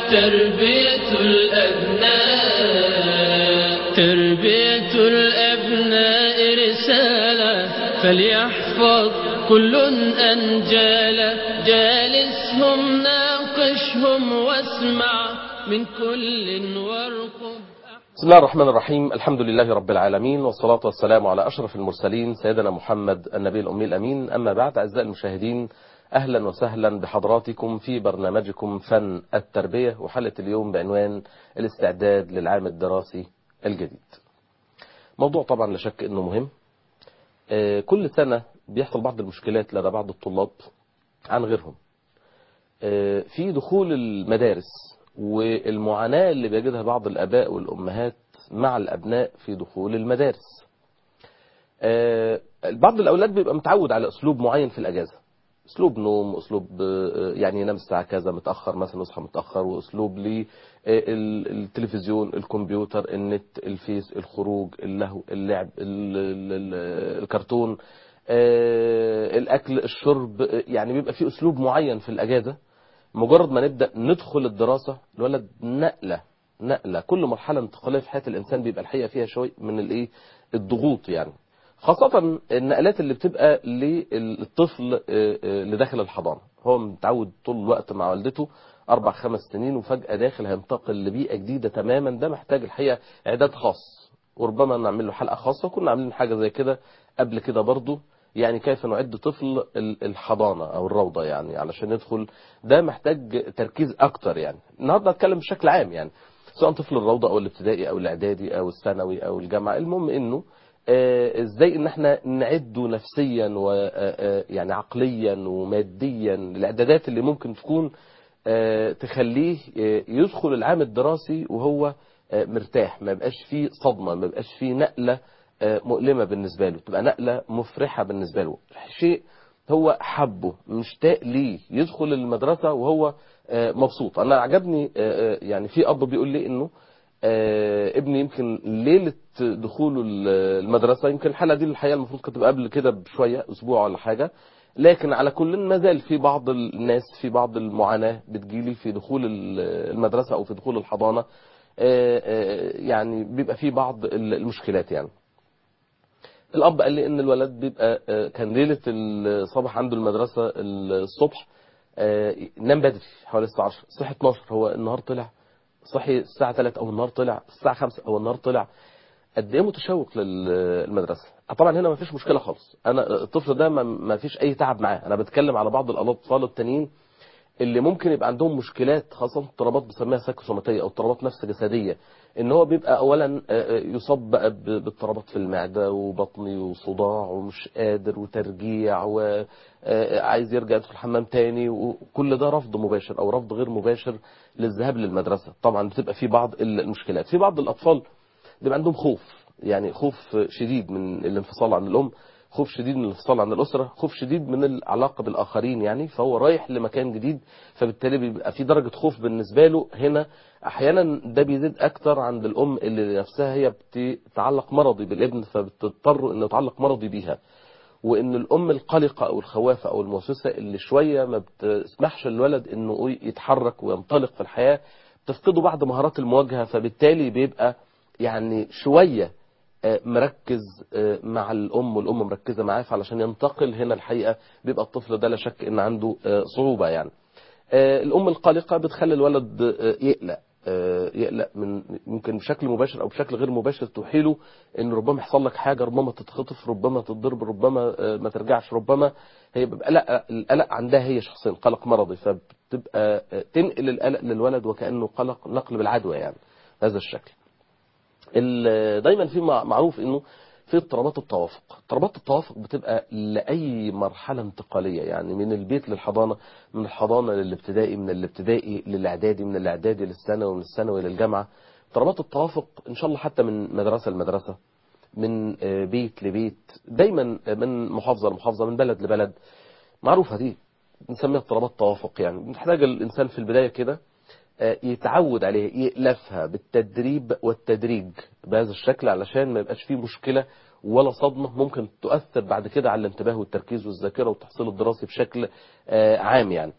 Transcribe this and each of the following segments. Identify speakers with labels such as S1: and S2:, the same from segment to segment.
S1: تربية الأبناء تربية الأبناء رسالة فليحفظ كل أنجالا جالسهم ناقشهم واسمع من كل وارقب
S2: بسم الله الرحمن الرحيم الحمد لله رب العالمين والصلاة والسلام على أشرف المرسلين سيدنا محمد النبي الأمي الأمين أما بعد أعزائي المشاهدين أهلا وسهلا بحضراتكم في برنامجكم فن التربية وحلقة اليوم بعنوان الاستعداد للعام الدراسي الجديد موضوع طبعا لا شك أنه مهم آه، كل سنة بيحصل بعض المشكلات لدى بعض الطلاب عن غيرهم آه، في دخول المدارس والمعاناة اللي بيجدها بعض الآباء والأمهات مع الأبناء في دخول المدارس آه، بعض الأولاد بيبقى متعود على أسلوب معين في الأجازة أسلوب نوم أسلوب آه، يعني ينام الساعة كذا متأخر مثلا يصحى متأخر وأسلوب للتلفزيون الكمبيوتر النت الفيس الخروج اللهو اللعب ال- ال- ال- الكرتون آه، الأكل الشرب آه، يعني بيبقى في أسلوب معين في الأجازة مجرد ما نبدأ ندخل الدراسة الولد نقلة نقلة كل مرحلة انتقالية في حياة الإنسان بيبقى الحقيقة فيها شوية من الإيه الضغوط يعني خاصة النقلات اللي بتبقى للطفل آه، آه، اللي داخل الحضانة هو متعود طول الوقت مع والدته أربع خمس سنين وفجأة داخل هينتقل لبيئة جديدة تماما ده محتاج الحقيقة إعداد خاص وربما نعمل له حلقة خاصة كنا عاملين حاجة زي كده قبل كده برضو يعني كيف نعد طفل ال- الحضانة أو الروضة يعني علشان يدخل ده محتاج تركيز أكتر يعني النهاردة هتكلم بشكل عام يعني سواء طفل الروضة أو الابتدائي أو الإعدادي أو الثانوي أو الجامعة المهم إنه آه، ازاي ان احنا نعده نفسيا ويعني عقليا وماديا الاعدادات اللي ممكن تكون آه، تخليه آه، يدخل العام الدراسي وهو آه، مرتاح ما يبقاش فيه صدمة ما يبقاش فيه نقلة آه، مؤلمة بالنسبة له تبقى نقلة مفرحة بالنسبة له شيء هو حبه مشتاق ليه يدخل المدرسة وهو آه، مبسوط انا عجبني آه، آه، يعني في اب بيقول لي انه آه، ابني يمكن ليلة دخوله ال- المدرسة يمكن الحلقة دي الحقيقة المفروض كانت تبقى قبل كده بشوية أسبوع ولا حاجة لكن على كل ما زال في بعض الناس في بعض المعاناة بتجيلي في دخول ال- المدرسة أو في دخول الحضانة آه، آه، يعني بيبقى في بعض ال- المشكلات يعني الأب قال لي إن الولد بيبقى آه، كان ليلة الصباح عنده المدرسة الصبح آه، نام بدري حوالي الساعة 10 صحي 12 هو النهار طلع صحي الساعة 3 أو النهار طلع الساعة 5 أو النهار طلع قد ايه متشوق للمدرسة طبعا هنا ما فيش مشكلة خالص انا الطفل ده ما- ما فيش اي تعب معاه انا بتكلم على بعض الاطفال التانيين اللي ممكن يبقى عندهم مشكلات خاصة اضطرابات بنسميها سايكوسوماتية او اضطرابات نفس جسدية ان هو بيبقى اولا آه، آه، يصاب بقى ب- باضطرابات في المعدة وبطني وصداع ومش قادر وترجيع وعايز يرجع يدخل الحمام تاني وكل ده رفض مباشر او رفض غير مباشر للذهاب للمدرسة طبعا بتبقى في بعض المشكلات في بعض الاطفال بيبقى عندهم خوف يعني خوف شديد من الانفصال عن الأم خوف شديد من الانفصال عن الأسرة خوف شديد من العلاقة بالآخرين يعني فهو رايح لمكان جديد فبالتالي بيبقى في درجة خوف بالنسبة له هنا أحيانا ده بيزيد أكتر عند الأم اللي نفسها هي بتتعلق مرضي بالابن فبتضطر أنه يتعلق مرضي بيها وان الام القلقه او الخوافه او الموسوسه اللي شويه ما بتسمحش للولد انه يتحرك وينطلق في الحياه تفقده بعض مهارات المواجهه فبالتالي بيبقى يعني شويه آه، مركز آه، مع الام والام مركزه معاه فعلشان ينتقل هنا الحقيقه بيبقى الطفل ده لا شك ان عنده آه، صعوبه يعني آه، الام القلقه بتخلي الولد آه، يقلق آه، يقلق من ممكن بشكل مباشر او بشكل غير مباشر توحيله ان ربما يحصل لك حاجه ربما تتخطف ربما تتضرب ربما آه، ما ترجعش ربما هي بيبقى قلق القلق عندها هي شخصيا قلق مرضي فبتبقى آه، تنقل القلق للولد وكانه قلق نقل بالعدوى يعني بهذا الشكل ال- دايما في مع- معروف انه في اضطرابات التوافق اضطرابات التوافق بتبقى لاي مرحله انتقاليه يعني من البيت للحضانه من الحضانه للابتدائي من الابتدائي للاعدادي من الاعدادي للثانوي من الثانوي للجامعه اضطرابات التوافق ان شاء الله حتى من مدرسه لمدرسه من آه، بيت لبيت دايما آه، من محافظه لمحافظه من بلد لبلد معروفه دي بنسميها اضطرابات توافق يعني بنحتاج الانسان في البدايه كده آه، يتعود عليها يألفها بالتدريب والتدريج بهذا الشكل علشان ما يبقاش فيه مشكلة ولا صدمة ممكن تؤثر بعد كده على الانتباه والتركيز والذاكرة والتحصيل الدراسي بشكل آه، عام يعني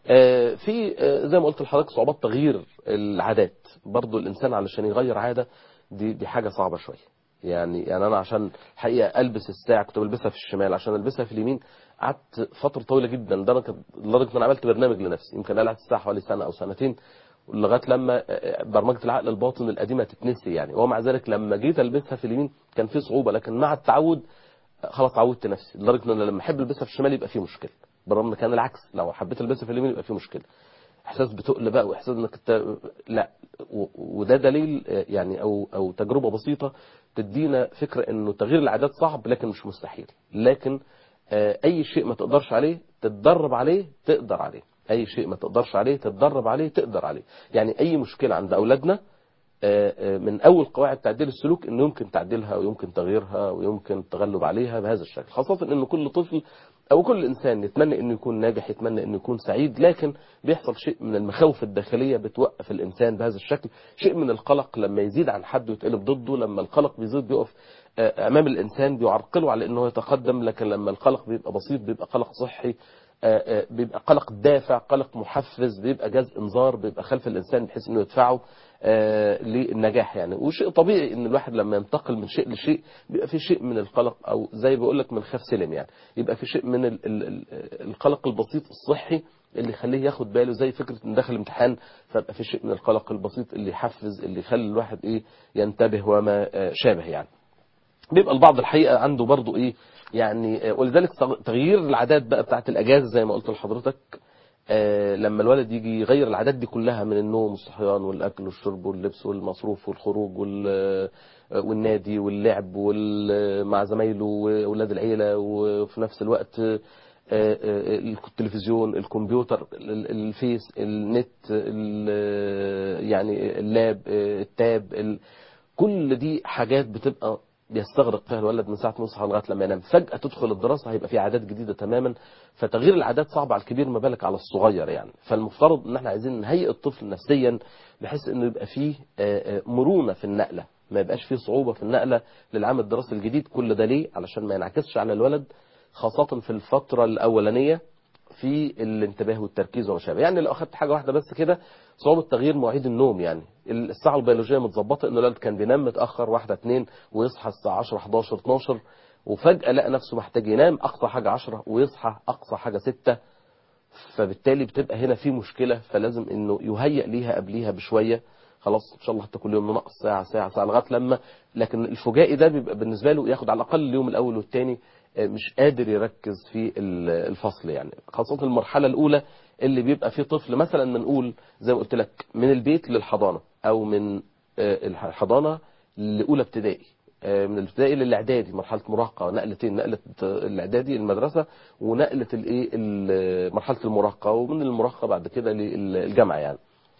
S2: آه، في آه، زي ما قلت لحضرتك صعوبات تغيير العادات برضو الانسان علشان يغير عاده دي دي حاجه صعبه شويه يعني يعني انا عشان حقيقه البس الساعه كنت بلبسها في الشمال عشان البسها في اليمين قعدت فتره طويله جدا لدرجه لدرجه ان انا عملت برنامج لنفسي يمكن قلعت الساعه حوالي سنه او سنتين لغايه لما آه، برمجه العقل الباطن القديمه تتنسي يعني ومع ذلك لما جيت البسها في اليمين كان في صعوبه لكن مع التعود خلاص عودت نفسي لدرجه ان انا لما احب البسها في الشمال يبقى في مشكله بالرغم ان كان العكس لو حبيت البسها في اليمين يبقى في مشكله احساس بتقل بقى واحساس انك انت لا و- وده دليل آه، يعني او او تجربه بسيطه تدينا فكره انه تغيير العادات صعب لكن مش مستحيل لكن آه، اي شيء ما تقدرش عليه تتدرب عليه تقدر عليه اي شيء ما تقدرش عليه تتدرب عليه تقدر عليه يعني اي مشكله عند اولادنا آه، آه، من اول قواعد تعديل السلوك انه يمكن تعديلها ويمكن تغييرها ويمكن التغلب عليها بهذا الشكل خاصه ان كل طفل او كل انسان يتمنى انه يكون ناجح يتمنى انه يكون سعيد لكن بيحصل شيء من المخاوف الداخليه بتوقف الانسان بهذا الشكل شيء من القلق لما يزيد عن حده يتقلب ضده لما القلق بيزيد بيقف آه، امام الانسان بيعرقله على انه يتقدم لكن لما القلق بيبقى بسيط بيبقى قلق صحي آه، آه، بيبقى قلق دافع قلق محفز بيبقى جاز انذار بيبقى خلف الانسان بحيث انه يدفعه آه، للنجاح يعني وشيء طبيعي ان الواحد لما ينتقل من شيء لشيء بيبقى في شيء من القلق او زي بقول لك من خاف سلم يعني يبقى في شيء من ال- ال- ال- القلق البسيط الصحي اللي يخليه ياخد باله زي فكره ان داخل امتحان فيبقى في شيء من القلق البسيط اللي يحفز اللي يخلي الواحد ايه ينتبه وما آه، شابه يعني بيبقى البعض الحقيقه عنده برضو ايه يعني آه، ولذلك تغ- تغيير العادات بقى بتاعت الاجازه زي ما قلت لحضرتك آه، لما الولد يجي يغير العادات دي كلها من النوم والصحيان والاكل والشرب واللبس والمصروف والخروج وال آه، والنادي واللعب وال- مع زمايله واولاد العيله وفي نفس الوقت آه، آه، التلفزيون الكمبيوتر ال- الفيس النت ال- يعني اللاب آه، التاب ال- كل دي حاجات بتبقى بيستغرق فيها الولد من ساعه ما يصحى لغايه لما ينام فجاه تدخل الدراسه هيبقى في عادات جديده تماما فتغيير العادات صعب على الكبير ما بالك على الصغير يعني فالمفترض ان احنا عايزين نهيئ الطفل نفسيا بحيث انه يبقى فيه آه، آه، مرونه في النقله ما يبقاش فيه صعوبه في النقله للعام الدراسي الجديد كل ده ليه علشان ما ينعكسش على الولد خاصه في الفتره الاولانيه في الانتباه والتركيز وما شابه يعني لو اخدت حاجه واحده بس كده صعوبه تغيير مواعيد النوم يعني الساعه البيولوجيه متظبطه ان الولد كان بينام متاخر واحده اتنين ويصحى الساعه 10 11 12 وفجاه لقى نفسه محتاج ينام اقصى حاجه 10 ويصحى اقصى حاجه 6 فبالتالي بتبقى هنا في مشكله فلازم انه يهيئ ليها قبليها بشويه خلاص ان شاء الله حتى كل يوم ننقص ساعه ساعه ساعه لغايه لما لكن الفجائي ده بيبقى بالنسبه له ياخد على الاقل اليوم الاول والثاني مش قادر يركز في ال- الفصل يعني خاصه المرحله الاولى اللي بيبقى فيه طفل مثلا بنقول زي ما قلت لك من البيت للحضانه او من آه، الحضانه لاولى ابتدائي آه، من الابتدائي للاعدادي مرحله مراهقه نقلتين نقله الاعدادي المدرسه ونقله الايه ال- مرحله المراهقه ومن المراهقه بعد كده للجامعه يعني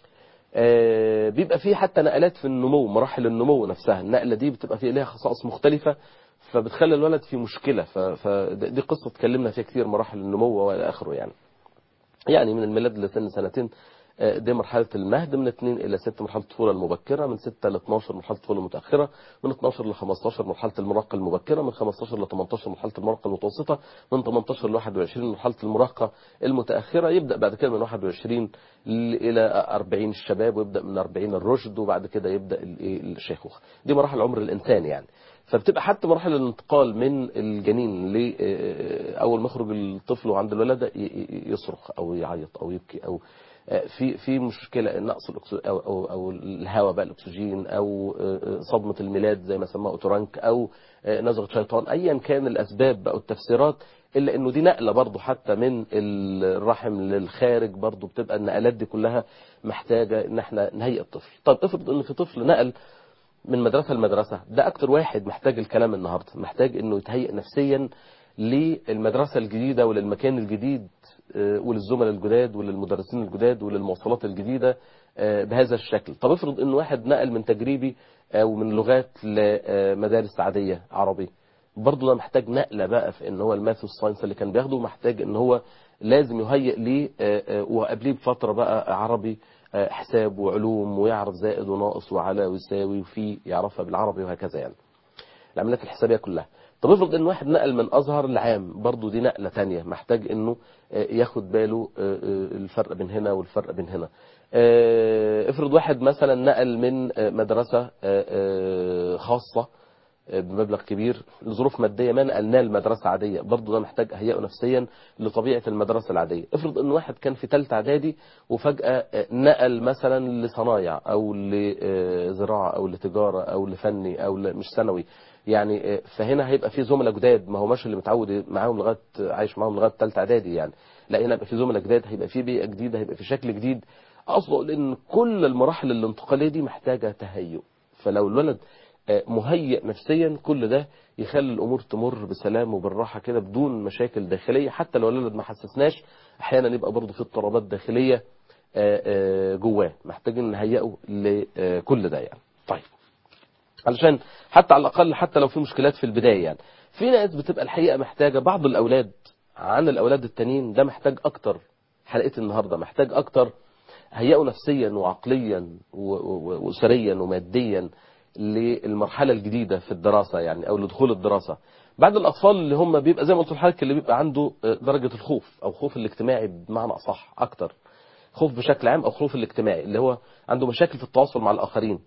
S2: آه، بيبقى فيه حتى نقلات في النمو مراحل النمو نفسها النقله دي بتبقى فيه ليها خصائص مختلفه فبتخلي الولد في مشكله فدي قصه اتكلمنا فيها كتير مراحل النمو والى اخره يعني يعني من الميلاد لسن سنتين آه، دي مرحلة المهد من 2 إلى 6 مرحلة الطفولة المبكرة من 6 ل 12 مرحلة الطفولة المتأخرة من 12 ل 15 مرحلة المراهقة المبكرة من 15 ل 18 مرحلة المراهقة المتوسطة من 18 ل 21 مرحلة المراهقة المتأخرة يبدأ بعد كده من 21 ل- إلى 40 الشباب ويبدأ من 40 الرشد وبعد كده يبدأ الإيه الشيخوخة دي مراحل عمر الإنسان يعني فبتبقى حتى مراحل الانتقال من الجنين ل آه، اول ما يخرج الطفل وعند الولاده ي- ي- يصرخ او يعيط او يبكي او آه، في في مشكله نقص الأكسو او او او الهواء بقى الاكسجين او آه، آه، صدمه الميلاد زي ما سماها اوتورانك او آه، نزغه شيطان ايا كان الاسباب بقى والتفسيرات الا انه دي نقله برضه حتى من الرحم للخارج برضه بتبقى النقلات دي كلها محتاجه ان احنا نهيئ الطفل طب افرض ان في طفل نقل من مدرسة لمدرسة ده أكتر واحد محتاج الكلام النهاردة محتاج أنه يتهيئ نفسيا للمدرسة الجديدة وللمكان الجديد آه، وللزملاء الجداد وللمدرسين الجداد وللمواصلات الجديدة آه، بهذا الشكل طب افرض أن واحد نقل من تجريبي أو من لغات لمدارس عادية عربي برضه ده محتاج نقلة بقى في ان هو الماث والساينس اللي كان بياخده محتاج ان هو لازم يهيئ ليه آه، آه، وقبليه بفترة بقى عربي آه، حساب وعلوم ويعرف زائد وناقص وعلى ويساوي وفي يعرفها بالعربي وهكذا يعني العمليات الحسابية كلها طب افرض ان واحد نقل من ازهر لعام برضه دي نقله تانية محتاج انه آه، ياخد باله آه، آه، الفرق بين هنا والفرق بين هنا آه، افرض واحد مثلا نقل من آه، مدرسه آه، آه، خاصه آه، بمبلغ كبير لظروف ماديه ما نقلناه لمدرسه عاديه برضه ده محتاج اهيئه نفسيا لطبيعه المدرسه العاديه افرض ان واحد كان في ثالثه اعدادي وفجاه آه، نقل مثلا لصنايع او لزراعه او لتجاره او لفني او ل- مش ثانوي يعني آه، فهنا هيبقى في زملاء جداد ما هو مش اللي متعود معاهم لغايه عايش معاهم لغايه ثالثه اعدادي يعني لا هنا هيبقى في زملاء جداد هيبقى في بيئه جديده هيبقى في شكل جديد اقصد لان كل المراحل الانتقاليه دي محتاجه تهيؤ فلو الولد آه، مهيئ نفسيا كل ده يخلي الامور تمر بسلام وبالراحه كده بدون مشاكل داخليه حتى لو الولد ما حسسناش احيانا يبقى برضه في اضطرابات داخليه آه، آه، جواه محتاجين نهيئه لكل ده يعني طيب علشان حتى على الاقل حتى لو في مشكلات في البدايه يعني في ناس بتبقى الحقيقه محتاجه بعض الاولاد عن الاولاد التانيين ده محتاج اكتر حلقه النهارده محتاج اكتر هيئه نفسيا وعقليا و- و- واسريا وماديا للمرحله الجديده في الدراسه يعني او لدخول الدراسه بعد الاطفال اللي هم بيبقى زي ما قلت لحضرتك اللي بيبقى عنده آه، درجه الخوف او خوف الاجتماعي بمعنى اصح اكتر خوف بشكل عام او خوف الاجتماعي اللي هو عنده مشاكل في التواصل مع الاخرين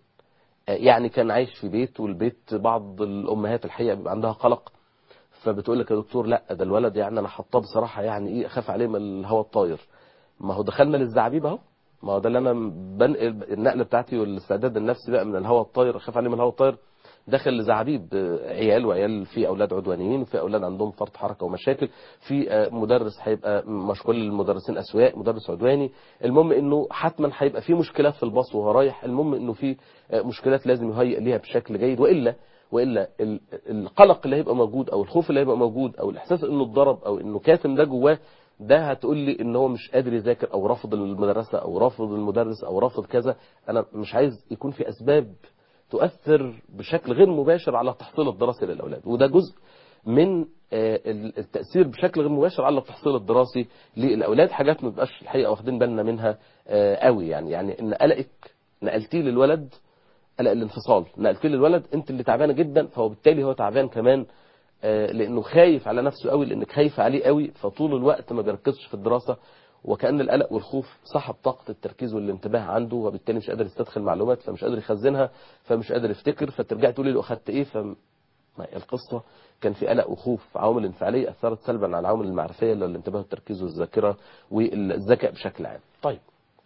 S2: يعني كان عايش في بيت والبيت بعض الامهات الحقيقه بيبقى عندها قلق فبتقول لك يا دكتور لا ده الولد يعني انا حطاه بصراحه يعني ايه اخاف عليه من الهواء الطاير ما هو دخلنا للزعبيب اهو ما هو ده اللي انا بنقل النقله بتاعتي والاستعداد النفسي بقى من الهواء الطاير اخاف عليه من الهواء الطاير داخل لزعابيب آه، عيال وعيال في اولاد عدوانيين وفي اولاد عندهم فرط حركه ومشاكل في آه، مدرس هيبقى مش كل المدرسين اسواق مدرس عدواني المهم انه حتما هيبقى في مشكلات في الباص وهو رايح المهم انه في آه، مشكلات لازم يهيئ ليها بشكل جيد والا والا ال- القلق اللي هيبقى موجود او الخوف اللي هيبقى موجود او الاحساس انه اتضرب او انه كاتم ده جواه ده هتقول لي ان هو مش قادر يذاكر او رافض المدرسه او رافض المدرس او رافض كذا انا مش عايز يكون في اسباب تؤثر بشكل غير مباشر على التحصيل الدراسي للاولاد وده جزء من آه، التاثير بشكل غير مباشر على التحصيل الدراسي للاولاد حاجات ما بقاش الحقيقه واخدين بالنا منها آه، قوي يعني يعني ان قلقك نقلتيه للولد قلق الانفصال نقلتيه للولد انت اللي تعبانه جدا فهو بالتالي هو تعبان كمان آه، لانه خايف على نفسه قوي لانك خايفه عليه قوي فطول الوقت ما بيركزش في الدراسه وكأن القلق والخوف سحب طاقة التركيز والانتباه عنده وبالتالي مش قادر يستدخل معلومات فمش قادر يخزنها فمش قادر يفتكر فترجع تقولي له أخدت إيه فم... ما هي القصة كان في قلق وخوف عوامل انفعالية أثرت سلبا على العوامل المعرفية اللي هو الانتباه والتركيز والذاكرة والذكاء بشكل عام طيب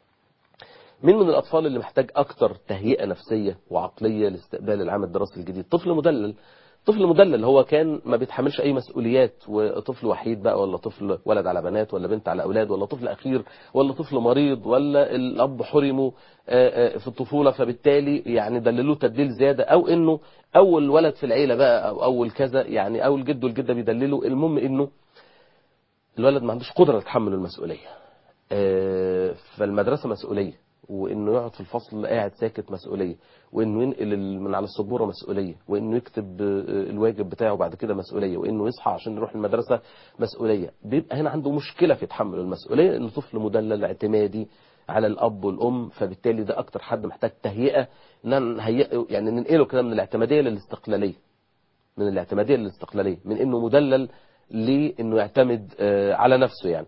S2: مين من الأطفال اللي محتاج أكتر تهيئة نفسية وعقلية لاستقبال العام الدراسي الجديد طفل مدلل طفل مدلل هو كان ما بيتحملش اي مسؤوليات وطفل وحيد بقى ولا طفل ولد على بنات ولا بنت على اولاد ولا طفل اخير ولا طفل مريض ولا الاب حرمه آه، آه، في الطفوله فبالتالي يعني دللوه تدليل زياده او انه اول ولد في العيله بقى او اول كذا يعني اول جد والجده بيدللوا المهم انه الولد ما عندوش قدره لتحمل المسؤوليه آه، فالمدرسه مسؤوليه وانه يقعد في الفصل قاعد ساكت مسؤوليه وانه ينقل ال- من على السبوره مسؤوليه وانه يكتب آه، الواجب بتاعه بعد كده مسؤوليه وانه يصحى عشان يروح المدرسه مسؤوليه بيبقى هنا عنده مشكله في تحمل المسؤوليه لانه طفل مدلل اعتمادي على الاب والام فبالتالي ده اكتر حد محتاج تهيئه ان نهيئه يعني ننقله كده من الاعتماديه للاستقلاليه من الاعتماديه للاستقلاليه من انه مدلل لانه يعتمد آه، على نفسه يعني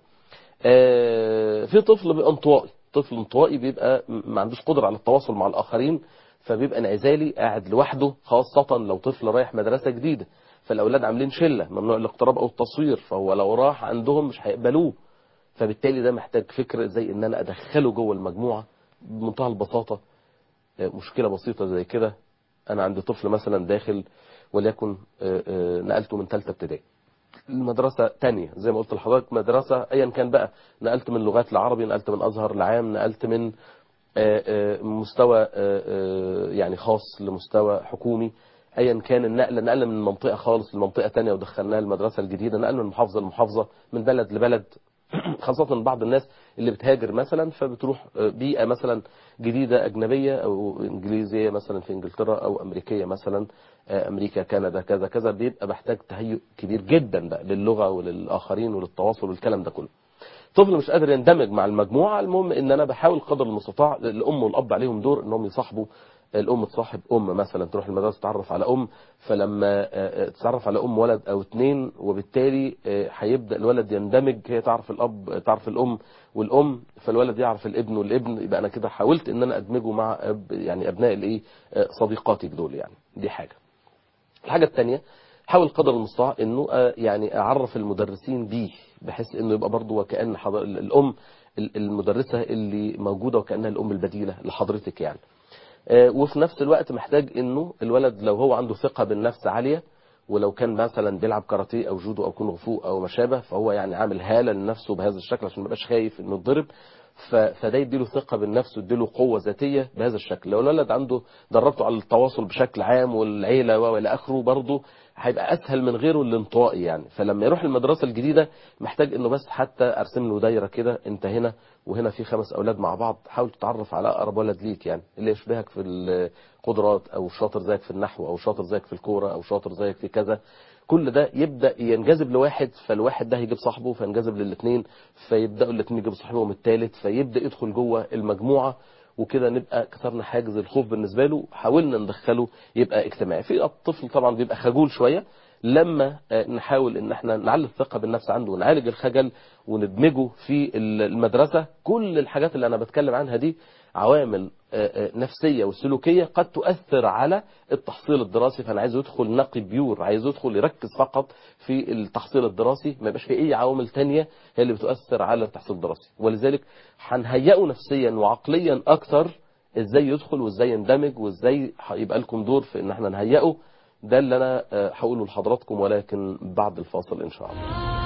S2: آه، في طفل بيبقى انطوائي طفل انطوائي بيبقى م- ما عندوش قدره على التواصل مع الاخرين فبيبقى انعزالي قاعد لوحده خاصه لو طفل رايح مدرسه جديده فالاولاد عاملين شله ممنوع الاقتراب او التصوير فهو لو راح عندهم مش هيقبلوه فبالتالي ده محتاج فكر زي ان انا ادخله جوه المجموعه بمنتهى البساطه آه، مشكله بسيطه زي كده انا عندي طفل مثلا داخل وليكن آه، آه، نقلته من ثالثه ابتدائي المدرسة تانية زي ما قلت لحضرتك مدرسة ايا كان بقى نقلت من لغات لعربي نقلت من ازهر لعام نقلت من آه، آه، مستوى آه، آه، يعني خاص لمستوى حكومي ايا كان النقله نقلنا من منطقه خالص لمنطقه تانية ودخلناها المدرسه الجديده نقلنا من محافظه لمحافظه من بلد لبلد خاصة بعض الناس اللي بتهاجر مثلا فبتروح آه، بيئة مثلا جديدة أجنبية أو إنجليزية مثلا في إنجلترا أو أمريكية مثلا آه، أمريكا كندا كذا كذا بيبقى محتاج تهيؤ كبير جدا بقى للغة وللآخرين وللتواصل والكلام ده كله طفل مش قادر يندمج مع المجموعة المهم ان انا بحاول قدر المستطاع الام والاب عليهم دور انهم يصاحبوا الام تصاحب ام مثلا تروح المدرسه تتعرف على ام فلما تتعرف على ام ولد او اتنين وبالتالي هيبدا الولد يندمج هي تعرف الاب تعرف الام والام فالولد يعرف الابن والابن يبقى انا كده حاولت ان انا ادمجه مع أب يعني ابناء الايه صديقاتي دول يعني دي حاجه الحاجه الثانيه حاول قدر المستطاع انه يعني اعرف المدرسين بيه بحيث انه يبقى برضه وكان الام المدرسه اللي موجوده وكانها الام البديله لحضرتك يعني وفي نفس الوقت محتاج انه الولد لو هو عنده ثقة بالنفس عالية ولو كان مثلا بيلعب كاراتيه او جودو او كونغ فو او ما شابه فهو يعني عامل هالة لنفسه بهذا الشكل عشان ما يبقاش خايف انه يتضرب فده يديله ثقة بالنفس ويديله قوة ذاتية بهذا الشكل لو الولد عنده دربته على التواصل بشكل عام والعيلة والى اخره برضه هيبقى اسهل من غيره الانطوائي يعني فلما يروح المدرسة الجديدة محتاج انه بس حتى ارسم له دايرة كده انت هنا وهنا في خمس اولاد مع بعض حاول تتعرف على اقرب ولد ليك يعني اللي يشبهك في القدرات او شاطر زيك في النحو او شاطر زيك في الكوره او شاطر زيك في كذا كل ده يبدا ينجذب لواحد فالواحد ده هيجيب صاحبه فينجذب للاثنين فيبداوا الاثنين يجيبوا صاحبهم الثالث فيبدا يدخل جوه المجموعه وكده نبقى كسرنا حاجز الخوف بالنسبه له حاولنا ندخله يبقى اجتماعي في الطفل طبعا بيبقى خجول شويه لما نحاول ان احنا نعلي الثقه بالنفس عنده ونعالج الخجل وندمجه في المدرسه كل الحاجات اللي انا بتكلم عنها دي عوامل نفسيه وسلوكيه قد تؤثر على التحصيل الدراسي فانا عايزه يدخل نقي بيور عايزه يدخل يركز فقط في التحصيل الدراسي ما يبقاش في اي عوامل تانية هي اللي بتؤثر على التحصيل الدراسي ولذلك هنهيئه نفسيا وعقليا اكثر ازاي يدخل وازاي يندمج وازاي يبقى لكم دور في ان احنا نهيئه ده اللي انا هقوله لحضراتكم ولكن بعد الفاصل ان شاء الله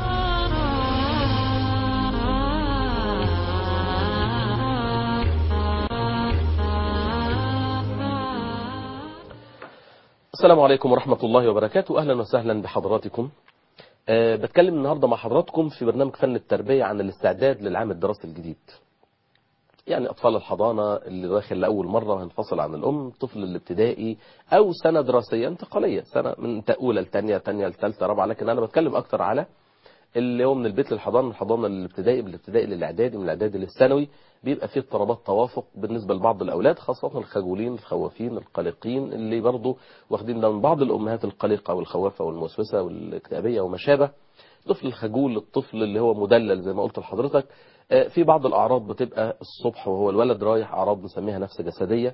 S2: السلام عليكم ورحمة الله وبركاته أهلا وسهلا بحضراتكم أه بتكلم النهاردة مع حضراتكم في برنامج فن التربية عن الاستعداد للعام الدراسي الجديد يعني أطفال الحضانة اللي داخل لأول مرة وهينفصل عن الأم طفل الابتدائي أو سنة دراسية انتقالية سنة من أولى لثانية ثانية لثالثة رابعة لكن أنا بتكلم أكتر على اللي هو من البيت للحضانة من الحضانة للابتدائي من الابتدائي للإعدادي من الإعدادي للثانوي بيبقى فيه اضطرابات توافق بالنسبة لبعض الأولاد خاصة الخجولين الخوافين القلقين اللي برضه واخدين ده من بعض الأمهات القلقة والخوافة والموسوسة والاكتئابية وما شابه الطفل الخجول الطفل اللي هو مدلل زي ما قلت لحضرتك في بعض الأعراض بتبقى الصبح وهو الولد رايح أعراض نسميها نفس جسدية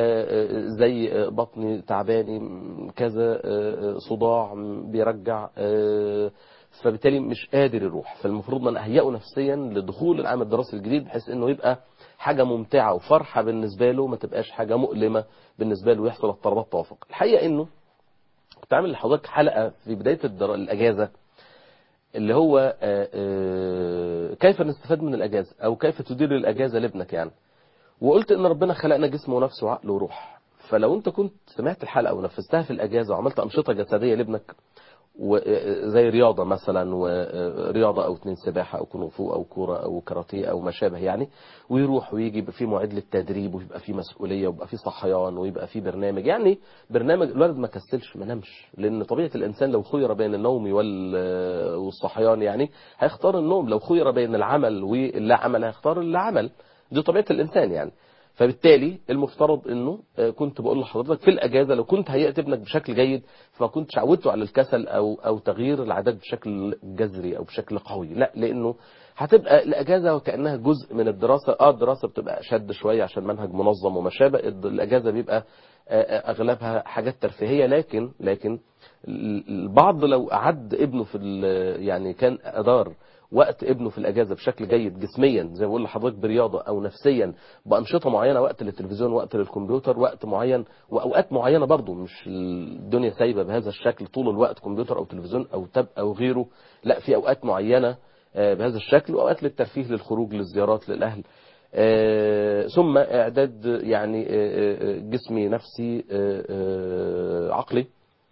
S2: زي بطني تعباني كذا صداع بيرجع فبالتالي مش قادر يروح فالمفروض ان اهيئه نفسيا لدخول العام الدراسي الجديد بحيث انه يبقى حاجه ممتعه وفرحه بالنسبه له ما تبقاش حاجه مؤلمه بالنسبه له ويحصل اضطرابات توافق الحقيقه انه كنت عامل لحضرتك حلقه في بدايه الدر... الاجازه اللي هو كيف نستفاد من الاجازه او كيف تدير الاجازه لابنك يعني وقلت ان ربنا خلقنا جسم ونفس وعقل وروح فلو انت كنت سمعت الحلقه ونفذتها في الاجازه وعملت انشطه جسديه لابنك زي رياضة مثلا ورياضة أو اتنين سباحة أو كونغ فو أو كورة أو كاراتيه أو ما شابه يعني ويروح ويجي يبقى في موعد للتدريب ويبقى في مسؤولية ويبقى في صحيان ويبقى في برنامج يعني برنامج الولد ما كسلش ما نامش لأن طبيعة الإنسان لو خير بين النوم والصحيان يعني هيختار النوم لو خير بين العمل واللا عمل هيختار اللا عمل دي طبيعة الإنسان يعني فبالتالي المفترض انه كنت بقول لحضرتك في الاجازه لو كنت هيئت ابنك بشكل جيد فما كنتش عودته على الكسل او او تغيير العادات بشكل جذري او بشكل قوي لا لانه هتبقى الاجازه وكانها جزء من الدراسه اه الدراسه بتبقى اشد شويه عشان منهج منظم وما شابه الاجازه بيبقى اغلبها حاجات ترفيهيه لكن لكن البعض لو اعد ابنه في يعني كان ادار وقت ابنه في الاجازه بشكل جيد جسميا زي ما بقول لحضرتك برياضه او نفسيا بانشطه معينه وقت للتلفزيون وقت للكمبيوتر وقت معين واوقات معينه برضه مش الدنيا سايبه بهذا الشكل طول الوقت كمبيوتر او تلفزيون او تاب او غيره لا في اوقات معينه بهذا الشكل واوقات للترفيه للخروج للزيارات للاهل ثم اعداد يعني جسمي نفسي عقلي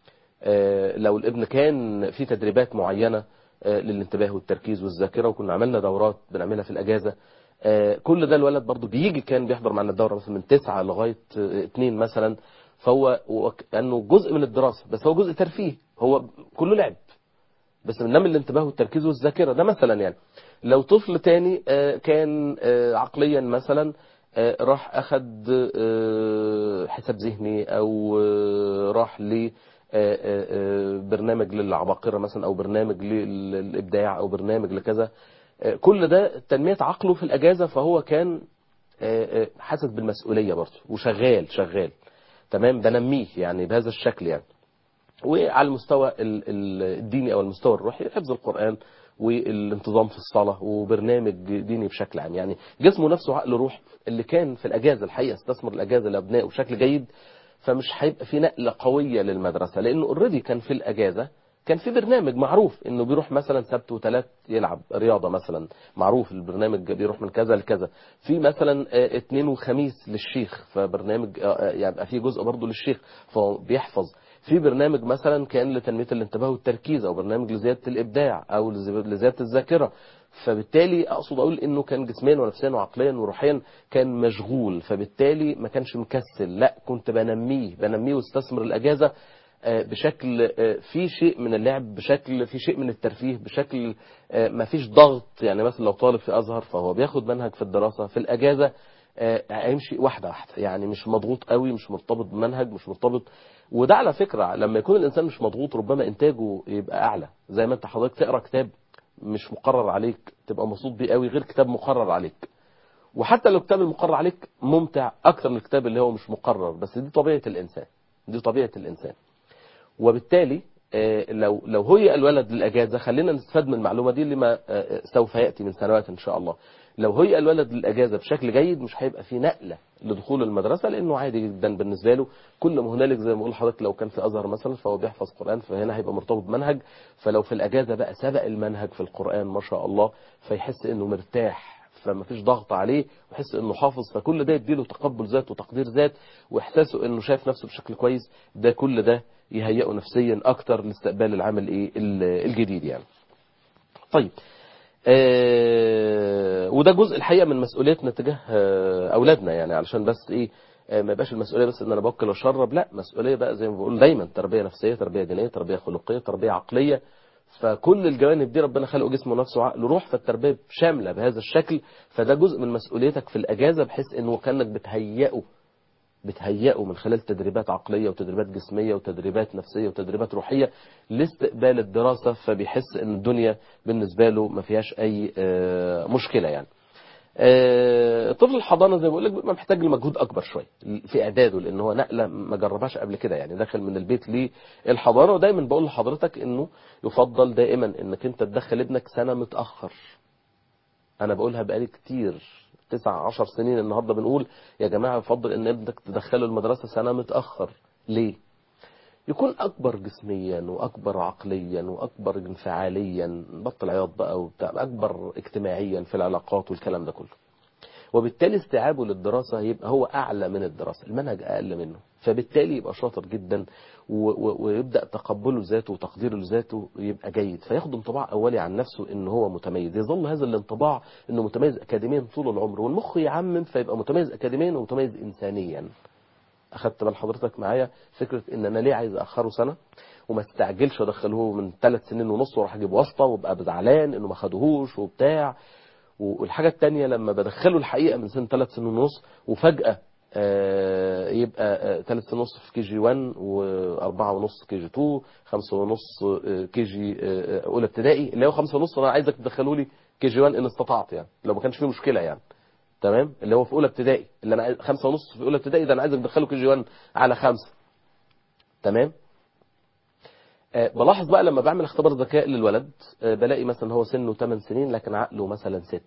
S2: لو الابن كان في تدريبات معينه للانتباه والتركيز والذاكره وكنا عملنا دورات بنعملها في الاجازه كل ده الولد برضه بيجي كان بيحضر معنا الدوره مثلا من تسعة لغايه اتنين مثلا فهو كانه جزء من الدراسه بس هو جزء ترفيه هو كله لعب بس بننمي الانتباه والتركيز والذاكره ده مثلا يعني لو طفل تاني كان عقليا مثلا آه، راح اخد آه، حساب ذهني او آه، راح ل آه، آه، آه، برنامج للعباقرة مثلا او برنامج للابداع او برنامج لكذا آه، كل ده تنمية عقله في الاجازة فهو كان آه، آه، حاسس بالمسؤولية برضه وشغال شغال تمام بنميه يعني بهذا الشكل يعني وعلى المستوى ال- ال- الديني او المستوى الروحي حفظ القرآن والانتظام في الصلاة وبرنامج ديني بشكل عام يعني جسمه نفسه عقل روح اللي كان في الأجازة الحقيقة استثمر الأجازة لأبنائه بشكل جيد فمش هيبقى في نقلة قوية للمدرسة لأنه اوريدي كان في الأجازة كان في برنامج معروف انه بيروح مثلا سبت وثلاث يلعب رياضة مثلا معروف البرنامج بيروح من كذا لكذا في مثلا آه، اثنين وخميس للشيخ فبرنامج آه، آه، يبقى في جزء برضه للشيخ فهو بيحفظ في برنامج مثلا كان لتنمية الانتباه والتركيز او برنامج لزيادة الابداع او لز- لزيادة الذاكرة فبالتالي اقصد اقول انه كان جسميا ونفسيا وعقليا وروحيا كان مشغول فبالتالي ما كانش مكسل لا كنت بنميه بنميه واستثمر الاجازة آه، بشكل آه، في شيء من اللعب بشكل في شيء من الترفيه بشكل آه، ما فيش ضغط يعني مثلا لو طالب في ازهر فهو بياخد منهج في الدراسة في الاجازة آه، هيمشي واحدة واحدة يعني مش مضغوط قوي مش مرتبط بمنهج مش مرتبط وده على فكرة لما يكون الإنسان مش مضغوط ربما إنتاجه يبقى أعلى زي ما أنت حضرتك تقرأ كتاب مش مقرر عليك تبقى مبسوط بيه قوي غير كتاب مقرر عليك وحتى لو الكتاب المقرر عليك ممتع أكتر من الكتاب اللي هو مش مقرر بس دي طبيعة الإنسان دي طبيعة الإنسان وبالتالي آه، لو لو هي الولد للاجازه خلينا نستفاد من المعلومه دي لما آه، سوف ياتي من سنوات ان شاء الله لو هي الولد للاجازه بشكل جيد مش هيبقى في نقله لدخول المدرسه لانه عادي جدا بالنسبه له كل ما هنالك زي ما بقول لحضرتك لو كان في ازهر مثلا فهو بيحفظ قران فهنا هيبقى مرتبط بمنهج فلو في الاجازه بقى سبق المنهج في القران ما شاء الله فيحس انه مرتاح فما فيش ضغط عليه ويحس انه حافظ فكل ده يديله تقبل ذات وتقدير ذات واحساسه انه شايف نفسه بشكل كويس ده كل ده يهيئه نفسيا اكتر لاستقبال العمل ايه ال- الجديد يعني طيب آه وده جزء الحقيقه من مسؤوليتنا تجاه آه اولادنا يعني علشان بس ايه آه ما يبقاش المسؤوليه بس ان انا باكل واشرب لا مسؤوليه بقى زي ما بقول دايما تربيه نفسيه تربيه دينيه تربيه خلقيه تربيه عقليه فكل الجوانب دي ربنا خلقه جسم ونفس وعقل وروح فالتربيه شامله بهذا الشكل فده جزء من مسؤوليتك في الاجازه بحيث انه كانك بتهيئه بتهيئه من خلال تدريبات عقلية وتدريبات جسمية وتدريبات نفسية وتدريبات روحية لاستقبال الدراسة فبيحس ان الدنيا بالنسبة له ما فيهاش اي آه، مشكلة يعني آه، طفل الحضانة زي ما بقول لك بيبقى محتاج لمجهود اكبر شوية في اعداده لان هو نقلة ما جربهاش قبل كده يعني داخل من البيت للحضانة ودايما بقول لحضرتك انه يفضل دائما انك انت تدخل ابنك سنة متأخر انا بقولها بقالي كتير تسع عشر سنين النهاردة بنقول يا جماعة يفضل ان ابنك تدخله المدرسة سنة متأخر ليه يكون اكبر جسميا واكبر عقليا واكبر انفعاليا بطل عياط بقى وبتاع اكبر اجتماعيا في العلاقات والكلام ده كله وبالتالي استيعابه للدراسة يبقى هو أعلى من الدراسة المنهج أقل منه فبالتالي يبقى شاطر جدا و- و- ويبدأ تقبله ذاته وتقديره لذاته يبقى جيد فياخد انطباع أولي عن نفسه إن هو متميز يظل هذا الانطباع إنه متميز أكاديميا طول العمر والمخ يعمم فيبقى متميز أكاديميا ومتميز إنسانيا أخدت بال حضرتك معايا فكرة إن أنا ليه عايز أخره سنة وما استعجلش ادخله من ثلاث سنين ونص واروح اجيب واسطه وابقى زعلان انه ما خدهوش وبتاع والحاجة التانية لما بدخله الحقيقة من سن ثلاث سنين ونص وفجأة آه، يبقى ثلاث سنين ونص في كي جي 1 وأربعة ونص كي جي 2 خمسة ونص آه، كي جي آه، أولى ابتدائي اللي هو خمسة ونص أنا عايزك تدخله لي كي جي 1 إن استطعت يعني لو ما كانش فيه مشكلة يعني تمام اللي هو في أولى ابتدائي اللي أنا عايز خمسة ونص في أولى ابتدائي ده أنا عايزك تدخله كي جي 1 على خمسة تمام آه، بلاحظ بقى لما بعمل اختبار ذكاء للولد آه، بلاقي مثلا هو سنه 8 سنين لكن عقله مثلا 6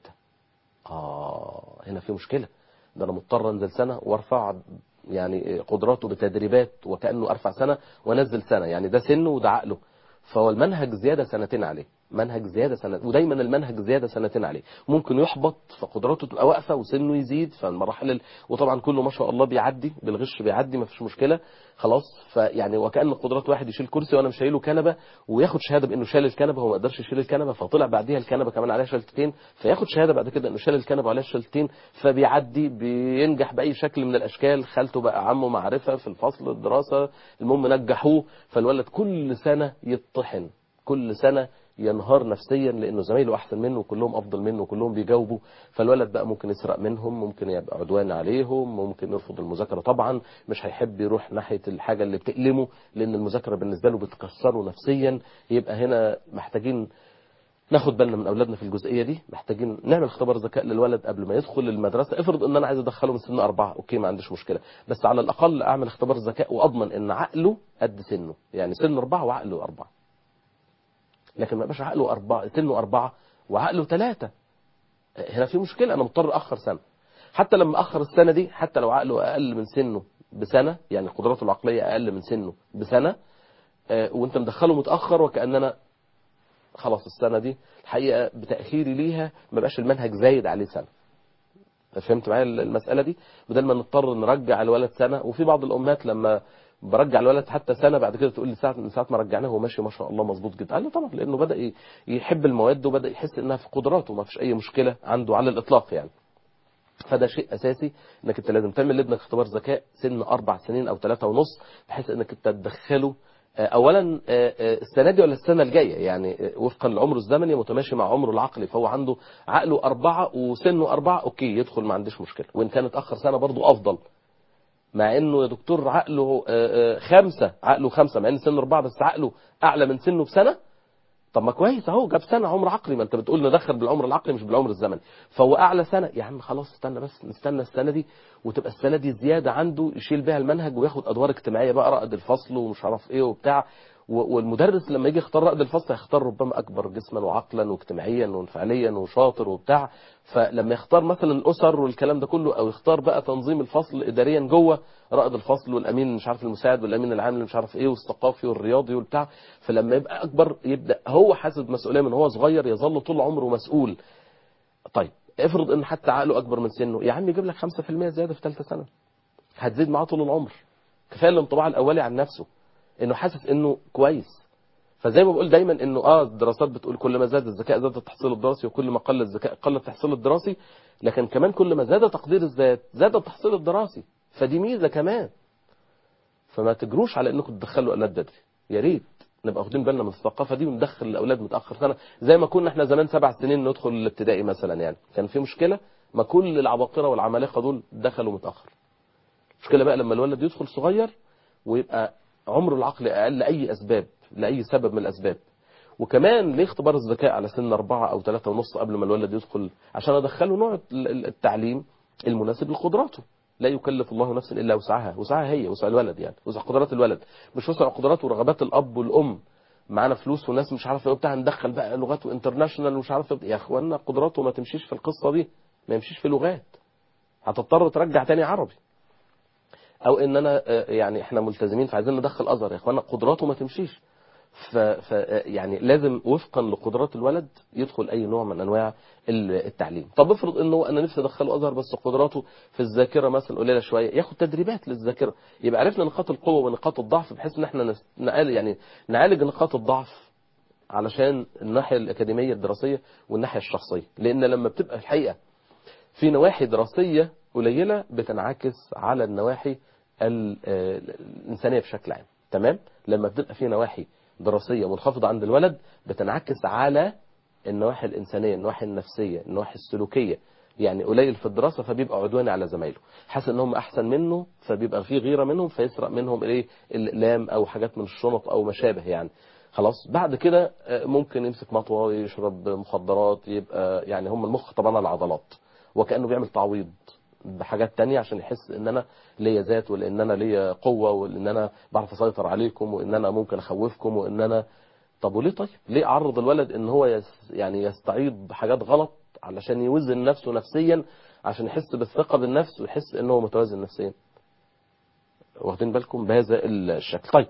S2: آه هنا في مشكلة ده أنا مضطر أنزل سنة وارفع يعني قدراته بتدريبات وكأنه أرفع سنة وأنزل سنة يعني ده سنه وده عقله فهو المنهج زيادة سنتين عليه منهج زيادة سنة ودايما المنهج زيادة سنتين عليه ممكن يحبط فقدراته تبقى واقفة وسنه يزيد فالمراحل ال... وطبعا كله ما شاء الله بيعدي بالغش بيعدي ما فيش مشكلة خلاص فيعني وكأن قدرات واحد يشيل كرسي وانا مش شايله كنبة وياخد شهادة بانه شال الكنبة هو ما قدرش يشيل الكنبة فطلع بعديها الكنبة كمان عليها شلتين فياخد شهادة بعد كده انه شال الكنبة وعليها شلتين فبيعدي بينجح بأي شكل من الاشكال خالته بقى عمه معرفة في الفصل الدراسة المهم نجحوه فالولد كل سنة يطحن كل سنة ينهار نفسيا لانه زمايله احسن منه وكلهم افضل منه وكلهم بيجاوبوا فالولد بقى ممكن يسرق منهم ممكن يبقى عدوان عليهم ممكن يرفض المذاكره طبعا مش هيحب يروح ناحيه الحاجه اللي بتألمه لان المذاكره بالنسبه له بتكسره نفسيا يبقى هنا محتاجين ناخد بالنا من اولادنا في الجزئيه دي محتاجين نعمل اختبار ذكاء للولد قبل ما يدخل المدرسه افرض ان انا عايز ادخله من سن اربعه اوكي ما عنديش مشكله بس على الاقل اعمل اختبار ذكاء واضمن ان عقله قد سنه يعني سن اربعه وعقله اربعه لكن ما يبقاش عقله اربعه سنه اربعه وعقله ثلاثه هنا في مشكله انا مضطر اخر سنه حتى لما اخر السنه دي حتى لو عقله اقل من سنه بسنه يعني قدراته العقليه اقل من سنه بسنه آه، وانت مدخله متاخر وكاننا خلاص السنه دي الحقيقه بتاخيري ليها ما بقاش المنهج زايد عليه سنه فهمت معايا المساله دي بدل ما نضطر نرجع الولد سنه وفي بعض الامهات لما برجع الولد حتى سنه بعد كده تقول لي ساعه من ساعه ما رجعناه هو ماشي ما شاء الله مظبوط جدا قال له طبعا لانه بدا ي- يحب المواد وبدا يحس انها في قدراته ما فيش اي مشكله عنده على الاطلاق يعني فده شيء اساسي انك انت لازم تعمل لابنك اختبار ذكاء سن اربع سنين او ثلاثة ونص بحيث انك انت تدخله آه، اولا آه، آه، السنه دي ولا السنه الجايه يعني آه، وفقا لعمره الزمني متماشي مع عمره العقلي فهو عنده عقله اربعه وسنه اربعه اوكي يدخل ما عنديش مشكله وان كان اتاخر سنه برضه افضل مع انه يا دكتور عقله آه، آه، خمسه عقله خمسه مع ان سنه اربعه بس عقله اعلى من سنه بسنه طب ما كويس اهو جاب سنه عمر عقلي ما انت بتقول ندخل بالعمر العقلي مش بالعمر الزمني فهو اعلى سنه يا عم خلاص استنى بس نستنى السنه دي وتبقى السنه دي زياده عنده يشيل بيها المنهج وياخد ادوار اجتماعيه بقى رائد الفصل ومش عارف ايه وبتاع و- والمدرس لما يجي يختار رائد الفصل هيختار ربما اكبر جسما وعقلا واجتماعيا وانفعاليا وشاطر وبتاع فلما يختار مثلا الاسر والكلام ده كله او يختار بقى تنظيم الفصل اداريا جوه رائد الفصل والامين مش عارف المساعد والامين العام اللي مش عارف ايه والثقافي والرياضي والبتاع فلما يبقى اكبر يبدا هو حاسس بمسؤوليه من هو صغير يظل طول عمره مسؤول طيب افرض ان حتى عقله اكبر من سنه يا عم يجيب لك 5% زياده في ثالثه سنه هتزيد معاه طول العمر كفايه الانطباع الاولي عن نفسه انه حاسس انه كويس فزي ما بقول دايما انه اه الدراسات بتقول كل ما زاد الذكاء زاد التحصيل الدراسي وكل ما قل الذكاء قل التحصيل الدراسي لكن كمان كل ما زاد تقدير الذات زاد التحصيل الدراسي فدي ميزه كمان فما تجروش على انكم تدخلوا اولاد بدري يا ريت نبقى واخدين بالنا من الثقافه دي وندخل الاولاد متاخر سنه زي ما كنا احنا زمان سبع سنين ندخل الابتدائي مثلا يعني كان في مشكله ما كل العباقره والعمالقه دول دخلوا متاخر المشكله بقى لما الولد يدخل صغير ويبقى عمره العقلي اقل لاي اسباب لاي سبب من الاسباب وكمان ليه اختبار الذكاء على سن أربعة أو ثلاثة ونص قبل ما الولد يدخل عشان أدخله نوع التعليم المناسب لقدراته لا يكلف الله نفسا إلا وسعها وسعها هي وسع الولد يعني وسع قدرات الولد مش وسع قدرات ورغبات الأب والأم معانا فلوس وناس مش عارف ايه وبتاع ندخل بقى لغات وانترناشونال ومش عارف ايه يا اخوانا قدراته ما تمشيش في القصه دي ما يمشيش في لغات هتضطر ترجع تاني عربي او ان انا آه، يعني احنا ملتزمين فعايزين ندخل ازهر يا اخوانا قدراته ما تمشيش ف ف يعني لازم وفقا لقدرات الولد يدخل اي نوع من انواع ال- التعليم طب افرض انه انا نفسي ادخله ازهر بس قدراته في الذاكره مثلا قليله شويه ياخد تدريبات للذاكره يبقى عرفنا نقاط القوه ونقاط الضعف بحيث ان احنا نس- نقال يعني نعالج نقاط الضعف علشان الناحيه الاكاديميه الدراسيه والناحيه الشخصيه لان لما بتبقى الحقيقه في نواحي دراسيه قليله بتنعكس على النواحي ال- آه، الانسانيه بشكل عام تمام لما بتبقى في نواحي دراسيه منخفضه عند الولد بتنعكس على النواحي الانسانيه النواحي النفسيه النواحي السلوكيه يعني قليل في الدراسه فبيبقى عدواني على زمايله حاسس ان هم احسن منه فبيبقى في غيره منهم فيسرق منهم ايه الاقلام او حاجات من الشنط او ما شابه يعني خلاص بعد كده آه، ممكن يمسك مطوه يشرب مخدرات يبقى يعني هم المخ طبعا العضلات وكانه بيعمل تعويض بحاجات تانية عشان يحس ان انا ليا ذات وان انا ليا قوه وان انا بعرف اسيطر عليكم وان انا ممكن اخوفكم وان انا طب وليه طيب ليه اعرض الولد ان هو يس يعني يستعيض بحاجات غلط علشان يوزن نفسه نفسيا عشان يحس بالثقه بالنفس ويحس ان هو متوازن نفسيا واخدين بالكم بهذا الشكل طيب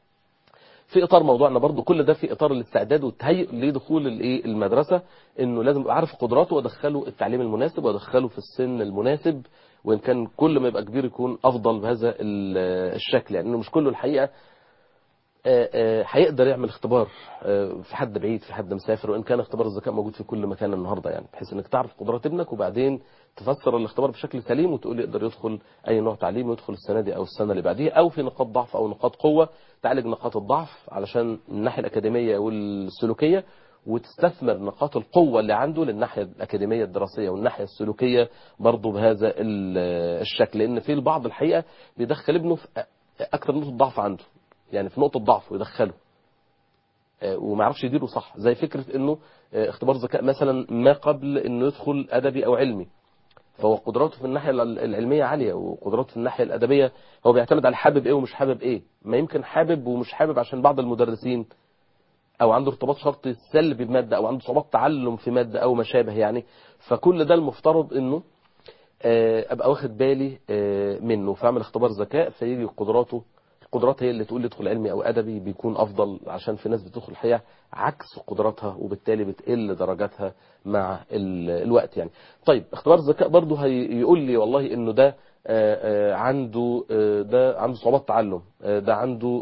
S2: في اطار موضوعنا برضو كل ده في اطار الاستعداد والتهيئ لدخول الايه المدرسه انه لازم ابقى عارف قدراته وادخله التعليم المناسب وادخله في السن المناسب وان كان كل ما يبقى كبير يكون افضل بهذا ال- الشكل يعني انه مش كله الحقيقه آه، آه، هيقدر يعمل اختبار آه، في حد بعيد في حد مسافر وان كان اختبار الذكاء موجود في كل مكان النهارده يعني بحيث انك تعرف قدرات ابنك وبعدين تفسر الاختبار بشكل سليم وتقول يقدر يدخل اي نوع تعليم يدخل السنه دي او السنه اللي بعديها او في نقاط ضعف او نقاط قوه تعالج نقاط الضعف علشان الناحيه الاكاديميه والسلوكيه وتستثمر نقاط القوة اللي عنده للناحية الأكاديمية الدراسية والناحية السلوكية برضه بهذا ال- الشكل لأن في البعض الحقيقة بيدخل ابنه في أكثر نقطة ضعف عنده يعني في نقطة ضعف ويدخله آه، وما يعرفش يديره صح زي فكرة انه آه، اختبار ذكاء مثلا ما قبل انه يدخل ادبي او علمي فهو قدراته في الناحية الع- العلمية عالية وقدراته في الناحية الأدبية هو بيعتمد على حابب ايه ومش حابب ايه ما يمكن حابب ومش حابب عشان بعض المدرسين او عنده ارتباط شرطي سلبي بمادة او عنده صعوبات تعلم في مادة او ما شابه يعني فكل ده المفترض انه آه، ابقى واخد بالي آه، منه فاعمل اختبار ذكاء فيجي قدراته القدرات هي اللي تقول لي ادخل علمي او ادبي بيكون افضل عشان في ناس بتدخل الحقيقه عكس قدراتها وبالتالي بتقل درجاتها مع ال- الوقت يعني طيب اختبار الذكاء برضه هيقول لي والله انه ده آه، آه، عنده آه، ده عنده صعوبات تعلم آه، ده عنده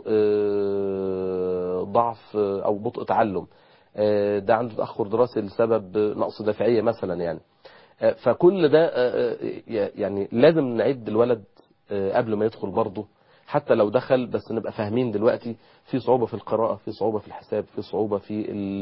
S2: آه، ضعف آه، او بطء تعلم آه، ده عنده تاخر دراسي لسبب نقص دافعيه مثلا يعني آه، فكل ده آه، آه، يعني لازم نعد الولد آه، قبل ما يدخل برضه حتى لو دخل بس نبقى فاهمين دلوقتي في صعوبة في القراءة في صعوبة في الحساب في صعوبة في ال-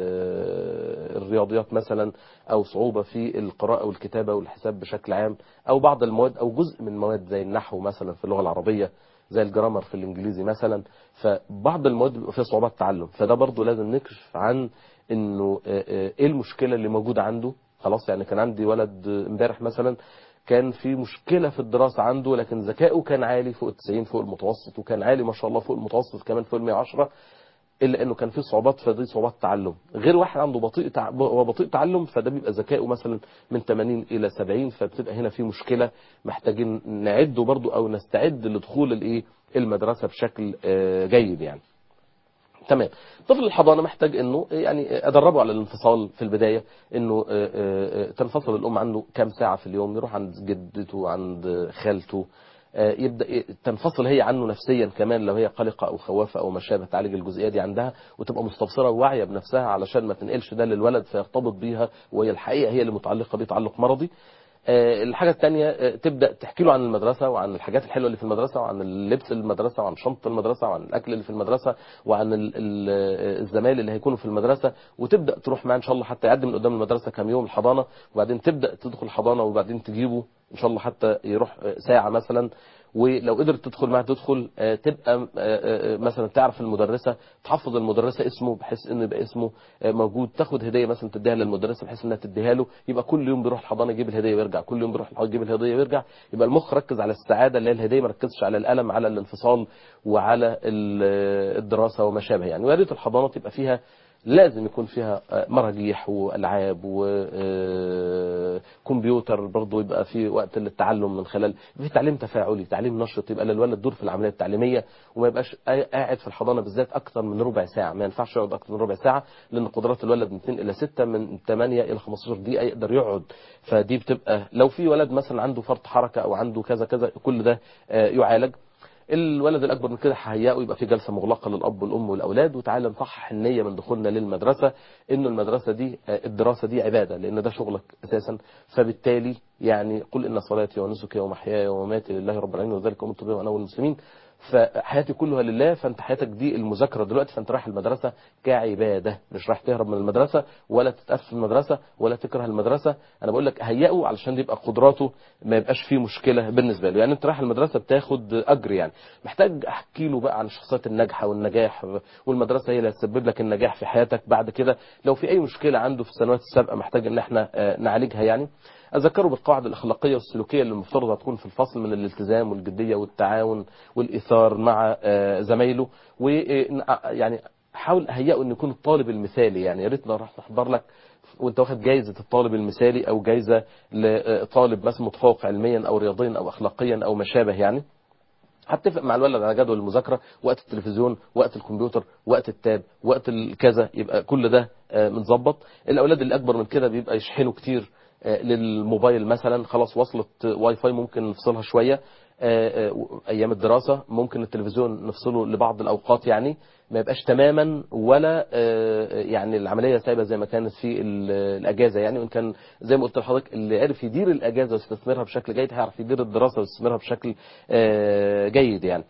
S2: آه، الرياضيات مثلا أو صعوبة في القراءة والكتابة والحساب بشكل عام أو بعض المواد أو جزء من المواد زي النحو مثلا في اللغة العربية زي الجرامر في الإنجليزي مثلا فبعض المواد بيبقى فيها صعوبات تعلم فده برضو لازم نكشف عن إنه آه، آه، إيه المشكلة اللي موجودة عنده خلاص يعني كان عندي ولد امبارح مثلا كان في مشكلة في الدراسة عنده لكن ذكائه كان عالي فوق التسعين فوق المتوسط وكان عالي ما شاء الله فوق المتوسط كمان فوق المية عشرة إلا إنه كان في صعوبات فدي صعوبات تعلم غير واحد عنده بطيء تع... هو بطيء تعلم فده بيبقى ذكائه مثلا من 80 إلى 70 فبتبقى هنا في مشكلة محتاجين نعده برضو أو نستعد لدخول الإيه المدرسة بشكل آه، جيد يعني تمام طفل الحضانة محتاج انه يعني ادربه على الانفصال في البداية انه آه، آه، آه، تنفصل الام عنه كام ساعة في اليوم يروح عند جدته عند خالته آه، يبدا ي- تنفصل هي عنه نفسيا كمان لو هي قلقه او خوافه او ما شابه تعالج الجزئيه دي عندها وتبقى مستبصره وواعيه بنفسها علشان ما تنقلش ده للولد فيرتبط بيها وهي الحقيقه هي اللي متعلقه بيه تعلق مرضي آه، الحاجة التانية آه، تبدأ تحكي له عن المدرسة وعن الحاجات الحلوة اللي في المدرسة وعن اللبس المدرسة وعن شنطة المدرسة وعن الأكل اللي في المدرسة وعن ال- ال- آه، الزمايل اللي هيكونوا في المدرسة وتبدأ تروح معاه إن شاء الله حتى يعدي من قدام المدرسة كام يوم الحضانة وبعدين تبدأ تدخل الحضانة وبعدين تجيبه إن شاء الله حتى يروح آه، ساعة مثلا ولو قدرت تدخل معاه تدخل آه، تبقى آه، آه، مثلا تعرف المدرسة تحفظ المدرسة اسمه بحيث انه يبقى اسمه آه، موجود تاخد هدية مثلا تديها للمدرسة بحيث انها تديها له يبقى كل يوم بيروح الحضانة يجيب الهدية ويرجع كل يوم بيروح الحضانة يجيب الهدية ويرجع يبقى المخ ركز على السعادة اللي هي الهدية ما ركزش على الألم على الانفصال وعلى ال- الدراسة وما شابه يعني ويا ريت الحضانة تبقى فيها لازم يكون فيها آه، مراجيح والعاب وكمبيوتر برضه يبقى في وقت للتعلم من خلال في تعليم تفاعلي تعليم نشط يبقى للولد دور في العمليه التعليميه وما يبقاش قاعد في الحضانه بالذات اكثر من ربع ساعه ما ينفعش يقعد اكثر من ربع ساعه لان قدرات الولد من 2 الى 6 من 8 الى 15 دقيقه يقدر يقعد فدي بتبقى لو في ولد مثلا عنده فرط حركه او عنده كذا كذا كل ده آه، يعالج الولد الاكبر من كده هيئه يبقى في جلسه مغلقه للاب والام والاولاد وتعالى نصحح النيه من دخولنا للمدرسه انه المدرسه دي آه، الدراسه دي عباده لان ده شغلك اساسا فبالتالي يعني قل ان صلاتي ونسكي ومحياي ومماتي لله رب العالمين وذلك امرت به وانا اول المسلمين فحياتي كلها لله فانت حياتك دي المذاكره دلوقتي فانت رايح المدرسه كعباده مش رايح تهرب من المدرسه ولا تتأسف في المدرسه ولا تكره المدرسه انا بقول لك هيئه علشان يبقى قدراته ما يبقاش فيه مشكله بالنسبه له يعني انت رايح المدرسه بتاخد اجر يعني محتاج احكي له بقى عن الشخصيات الناجحه والنجاح والمدرسه هي اللي هتسبب لك النجاح في حياتك بعد كده لو في اي مشكله عنده في السنوات السابقه محتاج ان احنا آه، نعالجها يعني أذكره بالقواعد الأخلاقية والسلوكية اللي المفترض هتكون في الفصل من الالتزام والجدية والتعاون والإيثار مع آه، زمايله ويعني حاول أهيئه أن يكون الطالب المثالي يعني يا ريت راح نحضر لك وانت واخد جايزة الطالب المثالي أو جايزة لطالب مثلا متفوق علميا أو رياضيا أو أخلاقيا أو ما شابه يعني هتفق مع الولد على جدول المذاكره وقت التلفزيون وقت الكمبيوتر وقت التاب وقت الكذا يبقى كل ده آه، متظبط الاولاد اللي اكبر من كده بيبقى يشحنوا كتير آه، للموبايل مثلا خلاص وصلت واي فاي ممكن نفصلها شويه آه، آه، ايام الدراسه ممكن التلفزيون نفصله لبعض الاوقات يعني ما يبقاش تماما ولا آه، يعني العمليه سايبه زي ما كانت في ال- الاجازه يعني وان كان زي ما قلت لحضرتك اللي عرف يدير الاجازه ويستثمرها بشكل جيد هيعرف يدير الدراسه ويستثمرها بشكل آه، جيد يعني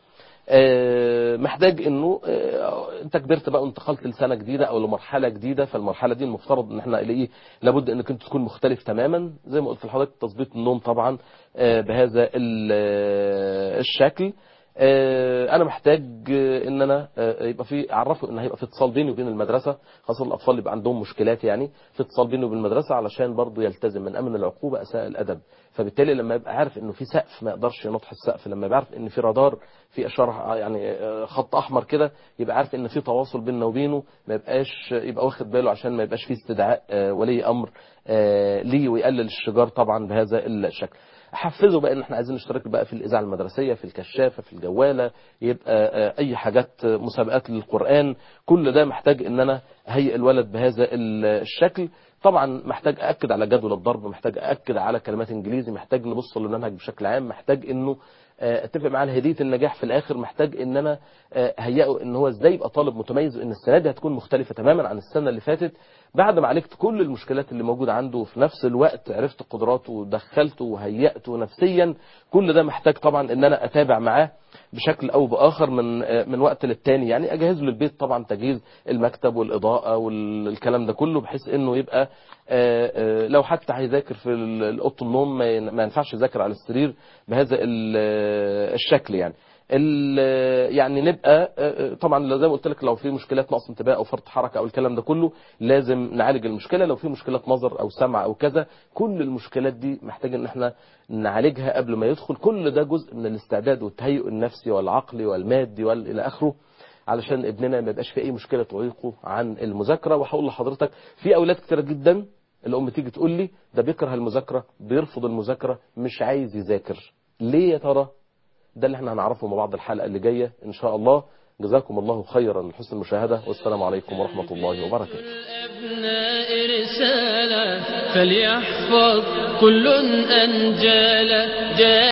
S2: آه، محتاج انه آه، انت كبرت بقى وانتقلت لسنه جديده او لمرحله جديده فالمرحله دي المفترض ان احنا ايه لابد انك انت تكون مختلف تماما زي ما قلت لحضرتك تظبيط النوم طبعا آه، بهذا ال- آه، الشكل آه، انا محتاج آه، ان انا آه، يبقى في اعرفه ان هيبقى في اتصال بيني وبين المدرسه خاصه الاطفال اللي يبقى عندهم مشكلات يعني في اتصال بيني وبين المدرسه علشان برضه يلتزم من امن العقوبه اساء الادب فبالتالي لما يبقى عارف انه في سقف ما يقدرش ينطح السقف لما يبقى عارف ان في رادار في اشاره يعني آه، خط احمر كده يبقى عارف ان في تواصل بيننا وبينه ما يبقاش يبقى واخد باله عشان ما يبقاش في استدعاء آه، ولي امر آه، ليه ويقلل الشجار طبعا بهذا الشكل احفزه بقى ان احنا عايزين نشترك بقى في الاذاعه المدرسيه في الكشافه في الجواله يبقى آه، اي حاجات آه، مسابقات للقران كل ده محتاج ان انا اهيئ الولد بهذا ال- الشكل طبعا محتاج اكد على جدول الضرب محتاج اكد على كلمات انجليزي محتاج نبص للمنهج بشكل عام محتاج انه آه، اتفق معاه على هديه النجاح في الاخر محتاج ان انا آه، اهيئه ان هو ازاي يبقى طالب متميز وان السنه دي هتكون مختلفه تماما عن السنه اللي فاتت بعد ما عالجت كل المشكلات اللي موجوده عنده وفي نفس الوقت عرفت قدراته ودخلته وهيئته نفسيا كل ده محتاج طبعا ان انا اتابع معاه بشكل او باخر من آه، من وقت للتاني يعني اجهز له البيت طبعا تجهيز المكتب والاضاءه والكلام ده كله بحيث انه يبقى آه، آه، لو حتى هيذاكر في ال- اوضه النوم ما ين- ما ينفعش يذاكر على السرير بهذا ال- آه، الشكل يعني ال- يعني نبقى آه، طبعا زي ما قلت لك لو في مشكلات نقص انتباه او فرط حركه او الكلام ده كله لازم نعالج المشكله لو في مشكلات نظر او سمع او كذا كل المشكلات دي محتاج ان احنا نعالجها قبل ما يدخل كل ده جزء من الاستعداد والتهيؤ النفسي والعقلي والمادي والى اخره علشان ابننا ما يبقاش في اي مشكله تعيقه عن المذاكره وهقول لحضرتك في اولاد كتير جدا الام تيجي تقول لي ده بيكره المذاكره بيرفض المذاكره مش عايز يذاكر ليه يا ترى ده اللي احنا هنعرفه مع بعض الحلقه اللي جايه ان شاء الله جزاكم الله خيرا لحسن المشاهده والسلام عليكم ورحمه الله وبركاته
S1: الأبناء رسالة فليحفظ كل أنجال جاء